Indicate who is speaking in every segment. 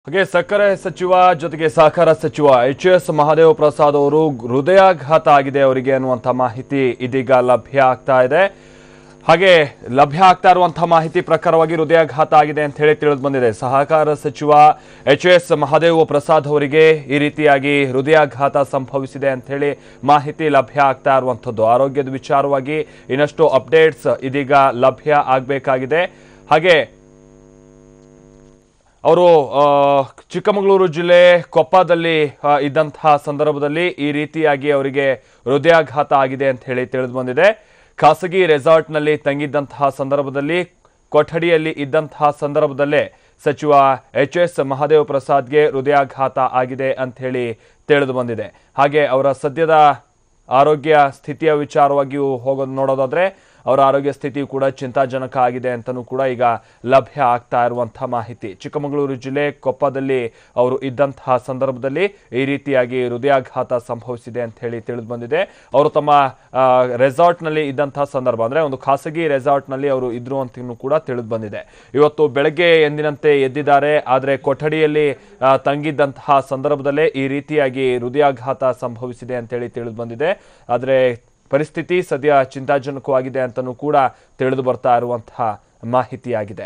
Speaker 1: ಹಾಗೆ ಸಕ್ಕರೆ ಸಚಿವ ಜೊತೆಗೆ ಸಹಕಾರ ಸಚಿವ ಎಚ್ ಎಸ್ ಮಹಾದೇವ ಪ್ರಸಾದ್ ಅವರು ಹೃದಯಾಘಾತ ಆಗಿದೆ ಅವರಿಗೆ ಅನ್ನುವಂಥ ಮಾಹಿತಿ ಇದೀಗ ಲಭ್ಯ ಆಗ್ತಾ ಇದೆ ಹಾಗೆ ಲಭ್ಯ ಆಗ್ತಾ ಇರುವಂತಹ ಮಾಹಿತಿ ಪ್ರಕಾರವಾಗಿ ಹೃದಯಾಘಾತ ಆಗಿದೆ ಅಂತ ಹೇಳಿ ತಿಳಿದು ಬಂದಿದೆ ಸಹಕಾರ ಸಚಿವ ಎಚ್ ಎಸ್ ಮಹಾದೇವ ಪ್ರಸಾದ್ ಅವರಿಗೆ ಈ ರೀತಿಯಾಗಿ ಹೃದಯಾಘಾತ ಸಂಭವಿಸಿದೆ ಅಂತ ಹೇಳಿ ಮಾಹಿತಿ ಲಭ್ಯ ಆಗ್ತಾ ಇರುವಂಥದ್ದು ಆರೋಗ್ಯದ ವಿಚಾರವಾಗಿ ಇನ್ನಷ್ಟು ಅಪ್ಡೇಟ್ಸ್ ಇದೀಗ ಲಭ್ಯ ಆಗಬೇಕಾಗಿದೆ ಹಾಗೆ ಅವರು ಆ, ಚಿಕ್ಕಮಗಳೂರು ಜಿಲ್ಲೆ ಕೊಪ್ಪದಲ್ಲಿ ಆ, ಇದ್ದಂತಹ ಸಂದರ್ಭದಲ್ಲಿ ಈ ರೀತಿಯಾಗಿ ಅವರಿಗೆ ಹೃದಯಾಘಾತ ಆಗಿದೆ ಅಂತ ಹೇಳಿ ತಿಳಿದು ಬಂದಿದೆ ಖಾಸಗಿ ರೆಸಾರ್ಟ್ನಲ್ಲಿ ತಂಗಿದ್ದಂತಹ ಸಂದರ್ಭದಲ್ಲಿ ಕೊಠಡಿಯಲ್ಲಿ ಇದ್ದಂತಹ ಸಂದರ್ಭದಲ್ಲೇ ಸಚಿವ ಎಚ್ ಎಸ್ ಮಹಾದೇವ ಪ್ರಸಾದ್ಗೆ ಹೃದಯಾಘಾತ ಆಗಿದೆ ಅಂತ ಹೇಳಿ ತಿಳಿದು ಬಂದಿದೆ ಹಾಗೆ ಅವರ ಸದ್ಯದ ಆರೋಗ್ಯ ಸ್ಥಿತಿಯ ವಿಚಾರವಾಗಿಯೂ ಹೋಗೋದು ನೋಡೋದಾದ್ರೆ ಅವರ ಆರೋಗ್ಯ ಸ್ಥಿತಿ ಕೂಡ ಚಿಂತಾಜನಕ ಆಗಿದೆ ಅಂತಲೂ ಕೂಡ ಈಗ ಲಭ್ಯ ಆಗ್ತಾ ಇರುವಂತಹ ಮಾಹಿತಿ ಚಿಕ್ಕಮಗಳೂರು ಜಿಲ್ಲೆ ಕೊಪ್ಪದಲ್ಲಿ ಅವರು ಇದ್ದಂತಹ ಸಂದರ್ಭದಲ್ಲಿ ಈ ರೀತಿಯಾಗಿ ಹೃದಯಾಘಾತ ಸಂಭವಿಸಿದೆ ಅಂತ ಹೇಳಿ ತಿಳಿದು ಬಂದಿದೆ ಅವರು ತಮ್ಮ ಆ, ರೆಸಾರ್ಟ್ನಲ್ಲಿ ಇದ್ದಂತಹ ಸಂದರ್ಭ ಅಂದ್ರೆ ಒಂದು ಖಾಸಗಿ ರೆಸಾರ್ಟ್ನಲ್ಲಿ ಅವರು ಇದ್ರು ಅಂತಲೂ ಕೂಡ ತಿಳಿದು ಬಂದಿದೆ ಇವತ್ತು ಬೆಳಗ್ಗೆ ಎಂದಿನಂತೆ ಎದ್ದಿದ್ದಾರೆ ಆದರೆ ಕೊಠಡಿಯಲ್ಲಿ ಆ, ತಂಗಿದ್ದಂತಹ ಸಂದರ್ಭದಲ್ಲೇ ಈ ರೀತಿಯಾಗಿ ಹೃದಯಾಘಾತ ಸಂಭವಿಸಿದೆ ಅಂತೇಳಿ ತಿಳಿದು ಬಂದಿದೆ ಆದರೆ ಪರಿಸ್ಥಿತಿ ಸದ್ಯ ಚಿಂತಾಜನಕವಾಗಿದೆ ಅಂತಲೂ ಕೂಡ ತಿಳಿದು ಬರ್ತಾ ಇರುವಂತಹ ಮಾಹಿತಿಯಾಗಿದೆ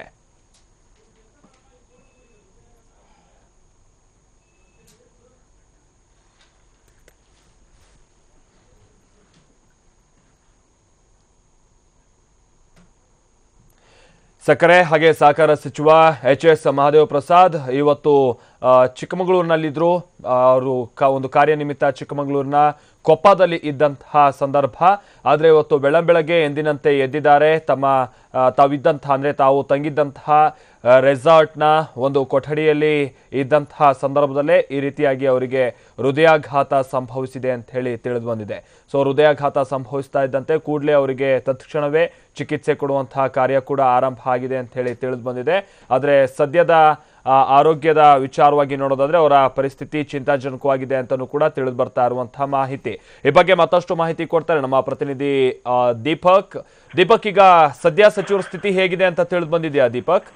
Speaker 1: ಸಕ್ಕರೆ ಹಾಗೆ ಸಹಕಾರ ಸಚಿವ ಎಚ್ ಎಸ್ ಮಹಾದೇವ ಪ್ರಸಾದ್ ಇವತ್ತು ಆ, ಚಿಕ್ಕಮಗಳೂರಿನಲ್ಲಿದ್ದರು ಅವರು ಕ ಒಂದು ಕಾರ್ಯನಿಮಿತ್ತ ಚಿಕ್ಕಮಗಳೂರಿನ ಕೊಪ್ಪದಲ್ಲಿ ಇದ್ದಂತಹ ಸಂದರ್ಭ ಆದರೆ ಇವತ್ತು ಬೆಳಂಬೆಳಗ್ಗೆ ಎಂದಿನಂತೆ ಎದ್ದಿದ್ದಾರೆ ತಮ್ಮ ಆ, ತಾವಿದ್ದಂತಹ ಅಂದರೆ ತಾವು ತಂಗಿದ್ದಂತಹ ಆ, ರೆಸಾರ್ಟ್ನ ಒಂದು ಕೊಠಡಿಯಲ್ಲಿ ಇದ್ದಂತಹ ಸಂದರ್ಭದಲ್ಲೇ ಈ ರೀತಿಯಾಗಿ ಅವರಿಗೆ ಹೃದಯಾಘಾತ ಸಂಭವಿಸಿದೆ ಅಂತ ಹೇಳಿ ತಿಳಿದು ಬಂದಿದೆ ಸೊ ಹೃದಯಾಘಾತ ಸಂಭವಿಸ್ತಾ ಇದ್ದಂತೆ ಕೂಡಲೇ ಅವರಿಗೆ ತತ್ಕ್ಷಣವೇ ಚಿಕಿತ್ಸೆ ಕೊಡುವಂತಹ ಕಾರ್ಯ ಕೂಡ ಆರಂಭ ಆಗಿದೆ ಅಂತ ಹೇಳಿ ತಿಳಿದು ಬಂದಿದೆ ಆದರೆ ಸದ್ಯದ ಆ, ಆರೋಗ್ಯದ ವಿಚಾರವಾಗಿ ನೋಡೋದಾದ್ರೆ ಅವರ ಪರಿಸ್ಥಿತಿ ಚಿಂತಾಜನಕವಾಗಿದೆ ಅಂತಲೂ ಕೂಡ ತಿಳಿದು ಬರ್ತಾ ಇರುವಂತಹ ಮಾಹಿತಿ ಈ ಬಗ್ಗೆ ಮತ್ತಷ್ಟು ಮಾಹಿತಿ ಕೊಡ್ತಾರೆ ನಮ್ಮ ಪ್ರತಿನಿಧಿ ಆ, ದೀಪಕ್ ದೀಪಕ್ ಈಗ ಸದ್ಯ ಸಚಿವರ ಸ್ಥಿತಿ ಹೇಗಿದೆ ಅಂತ ತಿಳಿದು ಬಂದಿದೆಯಾ ದೀಪಕ್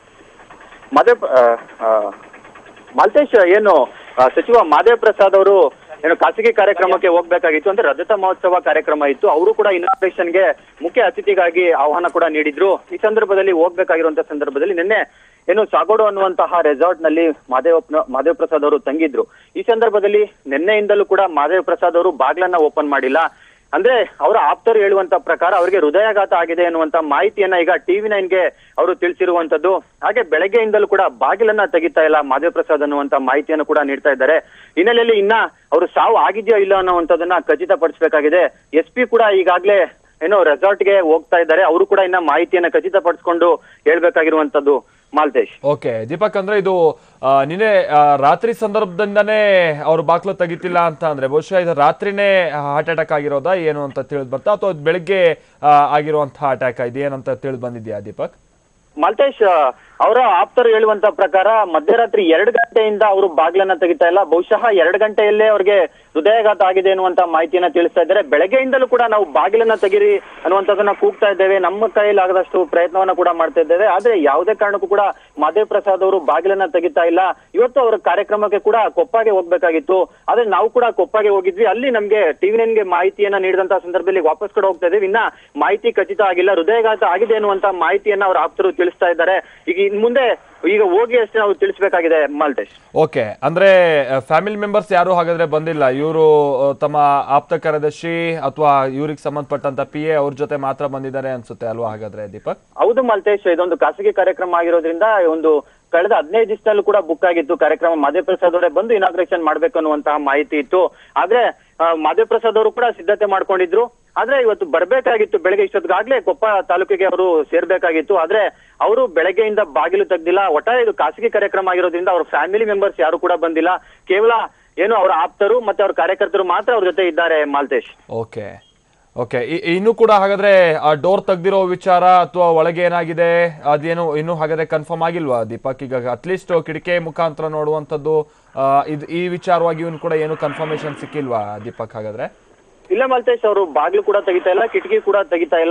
Speaker 2: ಮಾದೇವ್ ಆ, ಆ, ಮಾಲ್ತೇಶ್ ಏನು ಆ, ಸಚಿವ ಮಾದೇವ್ ಪ್ರಸಾದ್ ಅವರು ಏನು ಖಾಸಗಿ ಕಾರ್ಯಕ್ರಮಕ್ಕೆ ಹೋಗ್ಬೇಕಾಗಿತ್ತು ಅಂದ್ರೆ ರಜತ ಮಹೋತ್ಸವ ಕಾರ್ಯಕ್ರಮ ಇತ್ತು ಅವರು ಕೂಡ ಇನಾಗ್ರೇಷನ್ಗೆ ಮುಖ್ಯ ಅತಿಥಿಗಾಗಿ ಆಹ್ವಾನ ಕೂಡ ನೀಡಿದ್ರು ಈ ಸಂದರ್ಭದಲ್ಲಿ ಹೋಗ್ಬೇಕಾಗಿರುವಂತ ಸಂದರ್ಭದಲ್ಲಿ ನಿನ್ನೆ ಏನು ಸಾಗೋಡು ಅನ್ನುವಂತಹ ರೆಸಾರ್ಟ್ ನಲ್ಲಿ ಮಾದೇವ ಮಾದೇವ್ ಪ್ರಸಾದ್ ಅವರು ತಂಗಿದ್ರು ಈ ಸಂದರ್ಭದಲ್ಲಿ ನಿನ್ನೆಯಿಂದಲೂ ಕೂಡ ಮಾದೇವ್ ಪ್ರಸಾದ್ ಅವರು ಬಾಗ್ಲನ್ನ ಓಪನ್ ಮಾಡಿಲ್ಲ ಅಂದ್ರೆ ಅವರ ಆಪ್ತರು ಹೇಳುವಂತ ಪ್ರಕಾರ ಅವರಿಗೆ ಹೃದಯಾಘಾತ ಆಗಿದೆ ಎನ್ನುವಂತ ಮಾಹಿತಿಯನ್ನ ಈಗ ಟಿವಿ ನೈನ್ಗೆ ಅವರು ತಿಳಿಸಿರುವಂತದ್ದು ಹಾಗೆ ಬೆಳಗ್ಗೆಯಿಂದಲೂ ಕೂಡ ಬಾಗಿಲನ್ನ ತೆಗಿತಾ ಇಲ್ಲ ಮಾದೇವ್ ಪ್ರಸಾದ್ ಅನ್ನುವಂತ ಮಾಹಿತಿಯನ್ನು ಕೂಡ ನೀಡ್ತಾ ಇದ್ದಾರೆ ಹಿನ್ನೆಲೆಯಲ್ಲಿ ಇನ್ನ ಅವರು ಸಾವು ಆಗಿದೆಯೋ ಇಲ್ಲ ಅನ್ನುವಂಥದ್ದನ್ನ ಖಚಿತಪಡಿಸಬೇಕಾಗಿದೆ ಎಸ್ ಪಿ ಕೂಡ ಈಗಾಗ್ಲೇ ಏನೋ ರೆಸಾರ್ಟ್ಗೆ ಹೋಗ್ತಾ ಇದ್ದಾರೆ ಅವರು ಕೂಡ ಇನ್ನ ಮಾಹಿತಿಯನ್ನ ಖಚಿತಪಡಿಸ್ಕೊಂಡು ಹೇಳ್ಬೇಕಾಗಿರುವಂತದ್ದು ಮಾಲ್ತೇಶ್
Speaker 1: ಓಕೆ ದೀಪಕ್ ಅಂದ್ರೆ ಇದು ಆ, ನಿನ್ನೆ ಆ, ರಾತ್ರಿ ಸಂದರ್ಭದಿಂದನೇ ಅವ್ರು ಬಾಕ್ಲು ತೆಗಿತಿಲ್ಲ ಅಂತ ಅಂದ್ರೆ ಬಹುಶಃ ಇದು ರಾತ್ರಿನೇ ಹಾರ್ಟ್ ಅಟ್ಯಾಕ್ ಆಗಿರೋದಾ ಏನು ಅಂತ ತಿಳಿದು ಬರ್ತಾ ಅಥವಾ ಬೆಳಿಗ್ಗೆ ಆ, ಆಗಿರುವಂತಹ ಅಟ್ಯಾಕ್ ಇದೇನಂತ ತಿಳಿದು ಬಂದಿದ್ಯಾ ದೀಪಕ್
Speaker 2: ಮಾಲ್ತೇಶ್ ಅವರ ಆಪ್ತರು ಹೇಳುವಂತ ಪ್ರಕಾರ ಮಧ್ಯರಾತ್ರಿ ಎರಡು ಗಂಟೆಯಿಂದ ಅವರು ಬಾಗಿಲನ್ನ ತೆಗಿತಾ ಇಲ್ಲ ಬಹುಶಃ ಎರಡು ಗಂಟೆಯಲ್ಲೇ ಅವ್ರಿಗೆ ಹೃದಯಾಘಾತ ಆಗಿದೆ ಅನ್ನುವಂತ ಮಾಹಿತಿಯನ್ನ ತಿಳಿಸ್ತಾ ಇದ್ದಾರೆ ಬೆಳಗ್ಗೆಯಿಂದಲೂ ಕೂಡ ನಾವು ಬಾಗಿಲನ್ನ ತೆಗಿರಿ ಅನ್ನುವಂಥದ್ದನ್ನ ಕೂಗ್ತಾ ಇದ್ದೇವೆ ನಮ್ಮ ಕೈಯಲ್ಲಿ ಆಗದಷ್ಟು ಪ್ರಯತ್ನವನ್ನ ಕೂಡ ಮಾಡ್ತಾ ಇದ್ದೇವೆ ಆದ್ರೆ ಯಾವುದೇ ಕಾರಣಕ್ಕೂ ಕೂಡ ಮಾದೇವ್ ಪ್ರಸಾದ್ ಅವರು ಬಾಗಿಲನ್ನ ತೆಗಿತಾ ಇಲ್ಲ ಇವತ್ತು ಅವರ ಕಾರ್ಯಕ್ರಮಕ್ಕೆ ಕೂಡ ಕೊಪ್ಪಗೆ ಹೋಗ್ಬೇಕಾಗಿತ್ತು ಆದ್ರೆ ನಾವು ಕೂಡ ಕೊಪ್ಪಗೆ ಹೋಗಿದ್ವಿ ಅಲ್ಲಿ ನಮ್ಗೆ ಟಿವಿ ನೈನ್ಗೆ ಮಾಹಿತಿಯನ್ನ ನೀಡಿದಂತ ಸಂದರ್ಭದಲ್ಲಿ ವಾಪಸ್ ಕಡೆ ಹೋಗ್ತಾ ಇದ್ದೀವಿ ಇನ್ನ ಮಾಹಿತಿ ಖಚಿತ ಆಗಿಲ್ಲ ಹೃದಯಾಘಾತ ಆಗಿದೆ ಅನ್ನುವಂತ ಮಾಹಿತಿಯನ್ನ ಅವ್ರ ಆಪ್ತರು ತಿಳಿಸ್ತಾ ಇದ್ದಾರೆ ಈಗ ಇನ್ ಮುಂದೆ ಈಗ ಹೋಗಿ ಅಷ್ಟೇ ನಾವು ತಿಳಿಸ್ಬೇಕಾಗಿದೆ ಮಾಲ್ತೇಶ್
Speaker 1: ಓಕೆ ಅಂದ್ರೆ ಫ್ಯಾಮಿಲಿ ಮೆಂಬರ್ಸ್ ಯಾರು ಹಾಗಾದ್ರೆ ಬಂದಿಲ್ಲ ಇವರು ತಮ್ಮ ಆಪ್ತ ಕಾರ್ಯದರ್ಶಿ ಅಥವಾ ಇವ್ರಿಗೆ ಸಂಬಂಧಪಟ್ಟಂತ ಪಿ ಎ ಅವ್ರ ಜೊತೆ ಮಾತ್ರ ಬಂದಿದ್ದಾರೆ ಅನ್ಸುತ್ತೆ ಅಲ್ವಾ ಹಾಗಾದ್ರೆ ದೀಪಕ್
Speaker 2: ಹೌದು ಮಾಲ್ತೇಶ್ ಇದೊಂದು ಖಾಸಗಿ ಕಾರ್ಯಕ್ರಮ ಆಗಿರೋದ್ರಿಂದ ಒಂದು ಕಳೆದ ಹದಿನೈದು ದಿವಸದಲ್ಲೂ ಕೂಡ ಬುಕ್ ಆಗಿತ್ತು ಕಾರ್ಯಕ್ರಮ ಮಾದೇವ್ ಪ್ರಸಾದ್ ಅವರೇ ಬಂದು ಇನಾಗ್ರೇಷನ್ ಮಾಡ್ಬೇಕು ಅನ್ನುವಂತಹ ಮಾಹಿತಿ ಇತ್ತು ಆದ್ರೆ ಆ, ಮಾದೇವ್ ಪ್ರಸಾದ್ ಅವರು ಕೂಡ ಸಿದ್ಧತೆ ಮಾಡ್ಕೊಂಡಿದ್ರು ಆದ್ರೆ ಇವತ್ತು ಬರ್ಬೇಕಾಗಿತ್ತು ಬೆಳಗ್ಗೆ ಇಷ್ಟೊತ್ತಿಗಾಗ್ಲೇ ಕೊಪ್ಪ ತಾಲೂಕಿಗೆ ಅವರು ಸೇರ್ಬೇಕಾಗಿತ್ತು ಆದ್ರೆ ಅವರು ಬೆಳಗ್ಗೆಯಿಂದ ಬಾಗಿಲು ತೆಗ್ದಿಲ್ಲ ಒಟ್ಟಾರೆ ಇದು ಖಾಸಗಿ ಕಾರ್ಯಕ್ರಮ ಆಗಿರೋದ್ರಿಂದ ಅವ್ರ ಫ್ಯಾಮಿಲಿ ಮೆಂಬರ್ಸ್ ಯಾರು ಕೂಡ ಬಂದಿಲ್ಲ ಕೇವಲ ಏನು ಅವರ ಆಪ್ತರು ಮತ್ತೆ ಅವ್ರ ಕಾರ್ಯಕರ್ತರು ಮಾತ್ರ ಅವ್ರ ಜೊತೆ ಇದ್ದಾರೆ ಮಾಲ್ತೇಶ್
Speaker 1: ಓಕೆ ಓಕೆ ಇನ್ನು ಕೂಡ ಹಾಗಾದ್ರೆ ಆ ಡೋರ್ ತೆಗ್ದಿರೋ ವಿಚಾರ ಅಥವಾ ಒಳಗೆ ಏನಾಗಿದೆ ಅದೇನು ಇನ್ನೂ ಹಾಗಾದ್ರೆ ಕನ್ಫರ್ಮ್ ಆಗಿಲ್ವಾ ದೀಪಕ್ ಈಗ ಅಟ್ಲೀಸ್ಟ್ ಕಿಟಕಿ ಮುಖಾಂತರ ನೋಡುವಂಥದ್ದು ಆ, ಇದು ಈ ವಿಚಾರವಾಗಿ ಇವನು ಕೂಡ ಏನು ಕನ್ಫರ್ಮೇಶನ್ ಸಿಕ್ಕಿಲ್ವಾ ದೀಪಕ್ ಹಾಗಾದ್ರೆ
Speaker 2: ಇಲ್ಲ ಮಾಲ್ತೇಶ್ ಅವರು ಬಾಗ್ಲು ಕೂಡ ತೆಗಿತಾ ಇಲ್ಲ ಕಿಟಕಿ ಕೂಡ ತೆಗಿತಾ ಇಲ್ಲ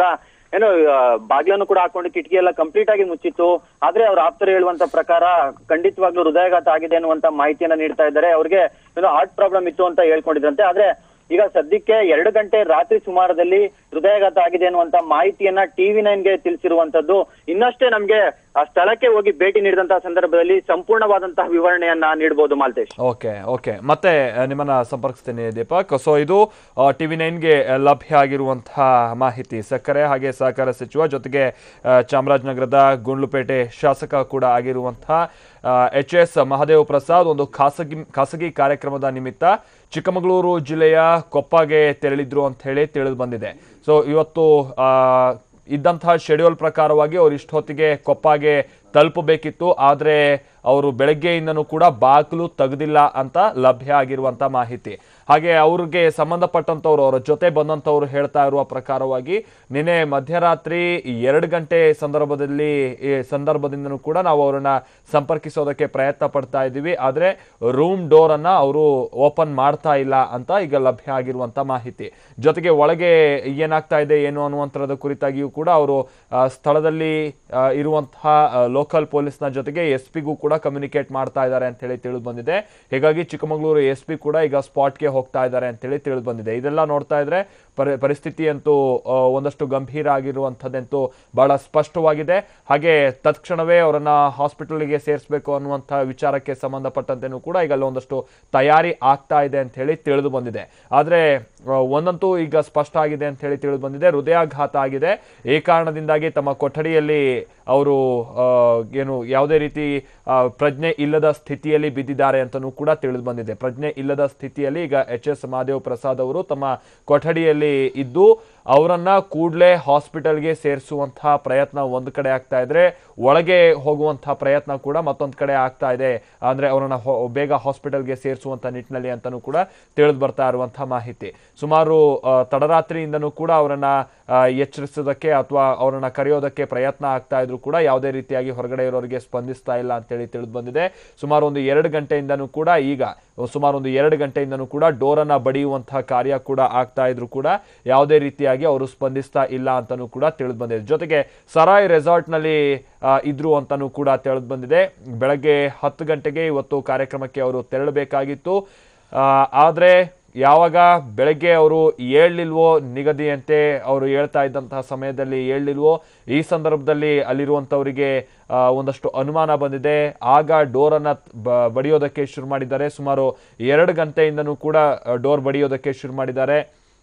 Speaker 2: ಏನೋ ಆ, ಬಾಗ್ಲನ್ನು ಕೂಡ ಹಾಕೊಂಡು ಕಿಟಕಿ ಎಲ್ಲ ಕಂಪ್ಲೀಟ್ ಆಗಿ ಮುಚ್ಚಿತ್ತು ಆದ್ರೆ ಅವ್ರ ಆಪ್ತರು ಹೇಳುವಂತ ಪ್ರಕಾರ ಖಂಡಿತವಾಗ್ಲೂ ಹೃದಯಾಘಾತ ಆಗಿದೆ ಅನ್ನುವಂತ ಮಾಹಿತಿಯನ್ನ ನೀಡ್ತಾ ಇದ್ದಾರೆ ಅವ್ರಿಗೆ ಏನೋ ಹಾರ್ಟ್ ಪ್ರಾಬ್ಲಮ್ ಇತ್ತು ಅಂತ ಹೇಳ್ಕೊಂಡಿದ್ರಂತೆ ಆದ್ರೆ ಈಗ ಸದ್ಯಕ್ಕೆ ಎರಡು ಗಂಟೆ ರಾತ್ರಿ ಸುಮಾರದಲ್ಲಿ ಹೃದಯಾಘಾತ ಆಗಿದೆ ಅನ್ನುವಂತ ಮಾಹಿತಿಯನ್ನ ಟಿವಿ ನೈನ್ಗೆ ತಿಳಿಸಿರುವಂತದ್ದು ಇನ್ನಷ್ಟೇ ನಮ್ಗೆ ಆ ಸ್ಥಳಕ್ಕೆ ಹೋಗಿ ಭೇಟಿ ನೀಡಿದಂತಹ ಸಂದರ್ಭದಲ್ಲಿ ಸಂಪೂರ್ಣವಾದಂತಹ ವಿವರಣೆಯನ್ನ ನೀಡಬಹುದು ಮಾಲ್ತೇಶ್
Speaker 1: ಓಕೆ ಓಕೆ ಮತ್ತೆ ಆ, ನಿಮ್ಮನ್ನ ಸಂಪರ್ಕಿಸ್ತೀನಿ ದೀಪಕ್ ಸೊ ಇದು ಟಿವಿ ನೈನ್ಗೆ ಲಭ್ಯ ಆಗಿರುವಂತಹ ಮಾಹಿತಿ ಸಕ್ಕರೆ ಹಾಗೆ ಸಹಕಾರ ಸಚಿವ ಜೊತೆಗೆ ಆ, ಚಾಮರಾಜನಗರದ ಗುಂಡ್ಲುಪೇಟೆ ಶಾಸಕ ಕೂಡ ಆಗಿರುವಂತಹ ಎಚ್ ಎಸ್ ಮಹದೇವ್ ಪ್ರಸಾದ್ ಒಂದು ಖಾಸಗಿ ಖಾಸಗಿ ಕಾರ್ಯಕ್ರಮದ ನಿಮಿತ್ತ ಚಿಕ್ಕಮಗಳೂರು ಜಿಲ್ಲೆಯ ಕೊಪ್ಪಗೆ ತೆರಳಿದ್ರು ಅಂತ ಹೇಳಿ ತಿಳಿದು ಬಂದಿದೆ ಸೊ ಇವತ್ತು ಆ, ಇದ್ದಂತಹ ಶೆಡ್ಯೂಲ್ ಪ್ರಕಾರವಾಗಿ ಅವ್ರು ಇಷ್ಟೊತ್ತಿಗೆ ಕೊಪ್ಪಗೆ ತಲುಪಬೇಕಿತ್ತು ಆದರೆ ಅವರು ಬೆಳಗ್ಗೆಯಿಂದನೂ ಕೂಡ ಬಾಗಿಲು ತೆಗೆದಿಲ್ಲ ಅಂತ ಲಭ್ಯ ಆಗಿರುವಂತ ಮಾಹಿತಿ ಹಾಗೆ ಅವ್ರಿಗೆ ಸಂಬಂಧಪಟ್ಟಂತವ್ರು ಅವರ ಜೊತೆ ಬಂದಂತವ್ರು ಹೇಳ್ತಾ ಇರುವ ಪ್ರಕಾರವಾಗಿ ನಿನ್ನೆ ಮಧ್ಯರಾತ್ರಿ ಎರಡು ಗಂಟೆ ಸಂದರ್ಭದಲ್ಲಿ ಈ ಸಂದರ್ಭದಿಂದನೂ ಕೂಡ ನಾವು ಅವರನ್ನ ಸಂಪರ್ಕಿಸೋದಕ್ಕೆ ಪ್ರಯತ್ನ ಪಡ್ತಾ ಇದ್ದೀವಿ ಆದರೆ ರೂಮ್ ಡೋರ್ ಅನ್ನ ಅವರು ಓಪನ್ ಮಾಡ್ತಾ ಇಲ್ಲ ಅಂತ ಈಗ ಲಭ್ಯ ಆಗಿರುವಂತ ಮಾಹಿತಿ ಜೊತೆಗೆ ಒಳಗೆ ಏನಾಗ್ತಾ ಇದೆ ಏನು ಅನ್ನುವಂಥರದ ಕುರಿತಾಗಿಯೂ ಕೂಡ ಅವರು ಆ, ಸ್ಥಳದಲ್ಲಿ ಆ, ಇರುವಂತಹ ಲೋಕಲ್ ಪೊಲೀಸ್ನ ಜೊತೆಗೆ ಎಸ್ ಪಿಗೂ ಕೂಡ ಕಮ್ಯುನಿಕೇಟ್ ಮಾಡ್ತಾ ಇದ್ದಾರೆ ಅಂತ ಹೇಳಿ ತಿಳಿದು ಬಂದಿದೆ ಹೀಗಾಗಿ ಚಿಕ್ಕಮಗಳೂರು ಎಸ್ ಪಿ ಕೂಡ ಈಗ ಸ್ಪಾಟ್ಗೆ ಹೋಗ್ತಾ ಇದ್ದಾರೆ ಅಂತ ಹೇಳಿ ತಿಳಿದು ಬಂದಿದೆ ಇದೆಲ್ಲ ನೋಡ್ತಾ ಇದ್ರೆ ಪರಿ ಪರಿಸ್ಥಿತಿ ಅಂತೂ ಆ, ಒಂದಷ್ಟು ಗಂಭೀರ ಆಗಿರುವಂಥದ್ದಂತೂ ಬಹಳ ಸ್ಪಷ್ಟವಾಗಿದೆ ಹಾಗೆ ತತ್ಕ್ಷಣವೇ ಅವರನ್ನ ಹಾಸ್ಪಿಟಲ್ಗೆ ಸೇರಿಸಬೇಕು ಅನ್ನುವಂಥ ವಿಚಾರಕ್ಕೆ ಸಂಬಂಧಪಟ್ಟಂತೆನೂ ಕೂಡ ಈಗ ಒಂದಷ್ಟು ತಯಾರಿ ಆಗ್ತಾ ಇದೆ ಅಂತ ಹೇಳಿ ತಿಳಿದು ಬಂದಿದೆ ಆದರೆ ಆ, ಒಂದಂತೂ ಈಗ ಸ್ಪಷ್ಟ ಆಗಿದೆ ಅಂತ ಹೇಳಿ ತಿಳಿದು ಬಂದಿದೆ ಹೃದಯಾಘಾತ ಆಗಿದೆ ಈ ಕಾರಣದಿಂದಾಗಿ ತಮ್ಮ ಕೊಠಡಿಯಲ್ಲಿ ಅವರು ಆ, ಏನು ಯಾವುದೇ ರೀತಿ ಆ, ಪ್ರಜ್ಞೆ ಇಲ್ಲದ ಸ್ಥಿತಿಯಲ್ಲಿ ಬಿದ್ದಿದ್ದಾರೆ ಅಂತಲೂ ಕೂಡ ತಿಳಿದು ಬಂದಿದೆ ಪ್ರಜ್ಞೆ ಇಲ್ಲದ ಸ್ಥಿತಿಯಲ್ಲಿ ಈಗ ಎಚ್ ಎಸ್ ಮಹಾದೇವ್ ಪ್ರಸಾದ್ ಅವರು ತಮ್ಮ ಕೊಠಡಿಯಲ್ಲಿ ಇದ್ದು ಅವರನ್ನ ಕೂಡಲೇ ಹಾಸ್ಪಿಟಲ್ಗೆ ಸೇರಿಸುವಂತಹ ಪ್ರಯತ್ನ ಒಂದು ಕಡೆ ಆಗ್ತಾ ಇದ್ರೆ ಒಳಗೆ ಹೋಗುವಂತಹ ಪ್ರಯತ್ನ ಕೂಡ ಮತ್ತೊಂದು ಕಡೆ ಆಗ್ತಾ ಇದೆ ಅಂದ್ರೆ ಅವರನ್ನ ಹೊ- ಬೇಗ ಹಾಸ್ಪಿಟಲ್ಗೆ ಸೇರಿಸುವಂತ ನಿಟ್ಟಿನಲ್ಲಿ ಅಂತಾನೂ ಕೂಡ ತಿಳಿದು ಬರ್ತಾ ಇರುವಂತಹ ಮಾಹಿತಿ ಸುಮಾರು ಆ, ತಡರಾತ್ರಿಯಿಂದನೂ ಕೂಡ ಅವರನ್ನ ಆ, ಎಚ್ಚರಿಸೋದಕ್ಕೆ ಅಥವಾ ಅವರನ್ನ ಕರೆಯೋದಕ್ಕೆ ಪ್ರಯತ್ನ ಆಗ್ತಾ ಇದ್ರು ಕೂಡ ಯಾವುದೇ ರೀತಿಯಾಗಿ ಹೊರಗಡೆ ಇರೋರಿಗೆ ಸ್ಪಂದಿಸ್ತಾ ಇಲ್ಲ ಅಂತೇಳಿ ತಿಳಿದು ಬಂದಿದೆ ಸುಮಾರು ಒಂದು ಎರಡು ಗಂಟೆಯಿಂದನೂ ಕೂಡ ಈಗ ಸುಮಾರು ಒಂದು ಎರಡು ಗಂಟೆಯಿಂದನೂ ಕೂಡ ಡೋರನ್ನ ಬಡಿಯುವಂತಹ ಕಾರ್ಯ ಕೂಡ ಆಗ್ತಾ ಇದ್ರು ಕೂಡ ಯಾವುದೇ ರೀತಿಯಾಗಿ ಅವರು ಸ್ಪಂದಿಸ್ತಾ ಇಲ್ಲ ಅಂತಾನೂ ಕೂಡ ತಿಳಿದು ಬಂದಿದೆ ಜೊತೆಗೆ ಸರಾಯ್ ರೆಸಾರ್ಟ್ನಲ್ಲಿ ಆ, ಇದ್ರು ಅಂತಾನೂ ಕೂಡ ತಿಳಿದು ಬಂದಿದೆ ಬೆಳಗ್ಗೆ ಹತ್ತು ಗಂಟೆಗೆ ಇವತ್ತು ಕಾರ್ಯಕ್ರಮಕ್ಕೆ ಅವರು ತೆರಳಬೇಕಾಗಿತ್ತು ಆ, ಆದ್ರೆ ಯಾವಾಗ ಬೆಳಗ್ಗೆ ಅವರು ಏಳ್ಲಿಲ್ವೋ ನಿಗದಿಯಂತೆ ಅವರು ಹೇಳ್ತಾ ಇದ್ದಂತಹ ಸಮಯದಲ್ಲಿ ಏಳ್ಲಿಲ್ವೋ ಈ ಸಂದರ್ಭದಲ್ಲಿ ಅಲ್ಲಿರುವಂಥವರಿಗೆ ಆ, ಒಂದಷ್ಟು ಅನುಮಾನ ಬಂದಿದೆ ಆಗ ಡೋರನ್ನು ಬಡಿಯೋದಕ್ಕೆ ಶುರು ಮಾಡಿದ್ದಾರೆ ಸುಮಾರು ಎರಡು ಗಂಟೆಯಿಂದನೂ ಕೂಡ ಡೋರ್ ಬಡಿಯೋದಕ್ಕೆ ಶುರು ಮಾಡಿದ್ದಾರೆ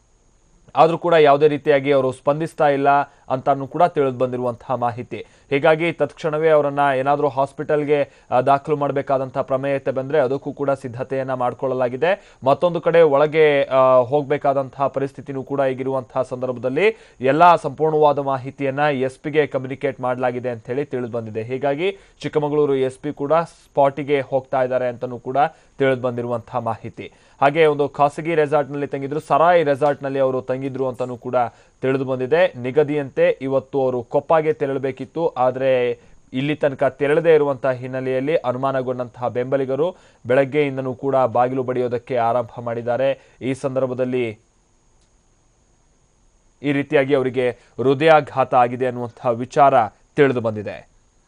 Speaker 1: ಆದರೂ ಕೂಡ ಯಾವುದೇ ರೀತಿಯಾಗಿ ಅವರು ಸ್ಪಂದಿಸ್ತಾ ಇಲ್ಲ ಅಂತಾನು ಕೂಡ ತಿಳಿದು ಬಂದಿರುವಂತಹ ಮಾಹಿತಿ ಹೀಗಾಗಿ ತತ್ಕ್ಷಣವೇ ಅವರನ್ನ ಏನಾದರೂ ಹಾಸ್ಪಿಟಲ್ಗೆ ಆ, ದಾಖಲು ಮಾಡಬೇಕಾದಂತಹ ಪ್ರಮೇಯತೆ ಬಂದ್ರೆ ಅದಕ್ಕೂ ಕೂಡ ಸಿದ್ಧತೆಯನ್ನ ಮಾಡಿಕೊಳ್ಳಲಾಗಿದೆ ಮತ್ತೊಂದು ಕಡೆ ಒಳಗೆ ಆ, ಹೋಗ್ಬೇಕಾದಂತಹ ಪರಿಸ್ಥಿತಿನೂ ಕೂಡ ಈಗಿರುವಂತಹ ಸಂದರ್ಭದಲ್ಲಿ ಎಲ್ಲಾ ಸಂಪೂರ್ಣವಾದ ಮಾಹಿತಿಯನ್ನ ಎಸ್ ಪಿಗೆ ಕಮ್ಯುನಿಕೇಟ್ ಮಾಡಲಾಗಿದೆ ಅಂತ ಹೇಳಿ ತಿಳಿದು ಬಂದಿದೆ ಹೀಗಾಗಿ ಚಿಕ್ಕಮಗಳೂರು ಎಸ್ ಪಿ ಕೂಡ ಸ್ಪಾಟಿಗೆ ಹೋಗ್ತಾ ಇದ್ದಾರೆ ಅಂತಲೂ ಕೂಡ ತಿಳಿದು ಬಂದಿರುವಂತಹ ಮಾಹಿತಿ ಹಾಗೆ ಒಂದು ಖಾಸಗಿ ರೆಸಾರ್ಟ್ನಲ್ಲಿ ತಂಗಿದ್ರು ಸರಾಯ್ ರೆಸಾರ್ಟ್ನಲ್ಲಿ ಅವರು ತಂಗಿದ್ರು ಅಂತಲೂ ಕೂಡ ತಿಳಿದು ಬಂದಿದೆ ನಿಗದಿಯಂತೆ ಇವತ್ತು ಅವರು ಕೊಪ್ಪಗೆ ತೆರಳಬೇಕಿತ್ತು ಆದರೆ ಇಲ್ಲಿ ತನಕ ತೆರಳದೇ ಇರುವಂತಹ ಹಿನ್ನೆಲೆಯಲ್ಲಿ ಅನುಮಾನಗೊಂಡಂತಹ ಬೆಂಬಲಿಗರು ಬೆಳಗ್ಗೆಯಿಂದನೂ ಕೂಡ ಬಾಗಿಲು ಬಡಿಯೋದಕ್ಕೆ ಆರಂಭ ಮಾಡಿದ್ದಾರೆ ಈ ಸಂದರ್ಭದಲ್ಲಿ ಈ ರೀತಿಯಾಗಿ ಅವರಿಗೆ ಹೃದಯಾಘಾತ ಆಗಿದೆ ಅನ್ನುವಂತಹ ವಿಚಾರ ತಿಳಿದು ಬಂದಿದೆ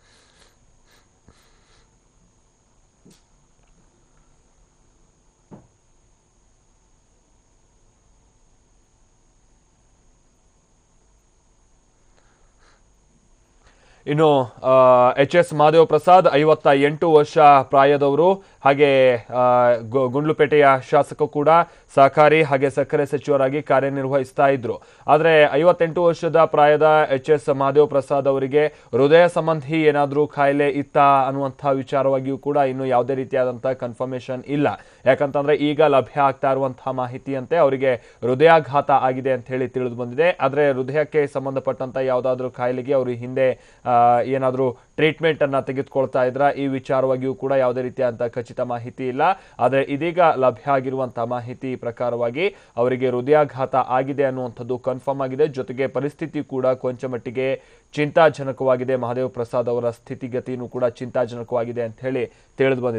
Speaker 1: ಇನ್ನು ಎಚ್ ಎಸ್ ಮಹಾದೇವ್ ಪ್ರಸಾದ್ ಐವತ್ತ ಎಂಟು ವರ್ಷ ಪ್ರಾಯದವರು ಹಾಗೆ ಆ, ಗು- ಗುಂಡ್ಲುಪೇಟೆಯ ಶಾಸಕ ಕೂಡ ಸಹಕಾರಿ ಹಾಗೆ ಸಕ್ಕರೆ ಸಚಿವರಾಗಿ ಕಾರ್ಯನಿರ್ವಹಿಸ್ತಾ ಇದ್ರು ಆದರೆ ಐವತ್ತೆಂಟು ವರ್ಷದ ಪ್ರಾಯದ ಎಚ್ ಎಸ್ ಮಹಾದೇವ್ ಪ್ರಸಾದ್ ಅವರಿಗೆ ಹೃದಯ ಸಂಬಂಧಿ ಏನಾದರೂ ಕಾಯಿಲೆ ಇತ್ತಾ ಅನ್ನುವಂಥ ವಿಚಾರವಾಗಿಯೂ ಕೂಡ ಇನ್ನು ಯಾವುದೇ ರೀತಿಯಾದಂತಹ ಕನ್ಫರ್ಮೇಶನ್ ಇಲ್ಲ ಯಾಕಂತಂದ್ರೆ ಈಗ ಲಭ್ಯ ಆಗ್ತಾ ಇರುವಂತಹ ಮಾಹಿತಿಯಂತೆ ಅವರಿಗೆ ಹೃದಯಾಘಾತ ಆಗಿದೆ ಅಂತ ಹೇಳಿ ತಿಳಿದು ಬಂದಿದೆ ಆದರೆ ಹೃದಯಕ್ಕೆ ಸಂಬಂಧಪಟ್ಟಂತ ಯಾವುದಾದ್ರೂ ಕಾಯಿಲೆಗೆ ಅವರು ಹಿಂದೆ ಏನಾದರೂ ಟ್ರೀಟ್ಮೆಂಟ್ ಅನ್ನ ತೆಗೆದುಕೊಳ್ತಾ ಇದ್ರ ಈ ವಿಚಾರವಾಗಿಯೂ ಕೂಡ ಯಾವುದೇ ರೀತಿಯಾದಂತಹ ಖಚಿತ ಮಾಹಿತಿ ಇಲ್ಲ ಆದರೆ ಇದೀಗ ಲಭ್ಯ ಆಗಿರುವಂತಹ ಮಾಹಿತಿ ಪ್ರಕಾರವಾಗಿ ಅವರಿಗೆ ಹೃದಯಾಘಾತ ಆಗಿದೆ ಅನ್ನುವಂಥದ್ದು ಕನ್ಫರ್ಮ್ ಆಗಿದೆ ಜೊತೆಗೆ ಪರಿಸ್ಥಿತಿ ಕೂಡ ಕೊಂಚ ಮಟ್ಟಿಗೆ ಚಿಂತಾಜನಕವಾಗಿದೆ ಮಹಾದೇವ್ ಪ್ರಸಾದ್ ಅವರ ಸ್ಥಿತಿಗತಿನೂ ಕೂಡ ಚಿಂತಾಜನಕವಾಗಿದೆ ಅಂತ ಹೇಳಿ ತಿಳಿದು ಬಂದಿದೆ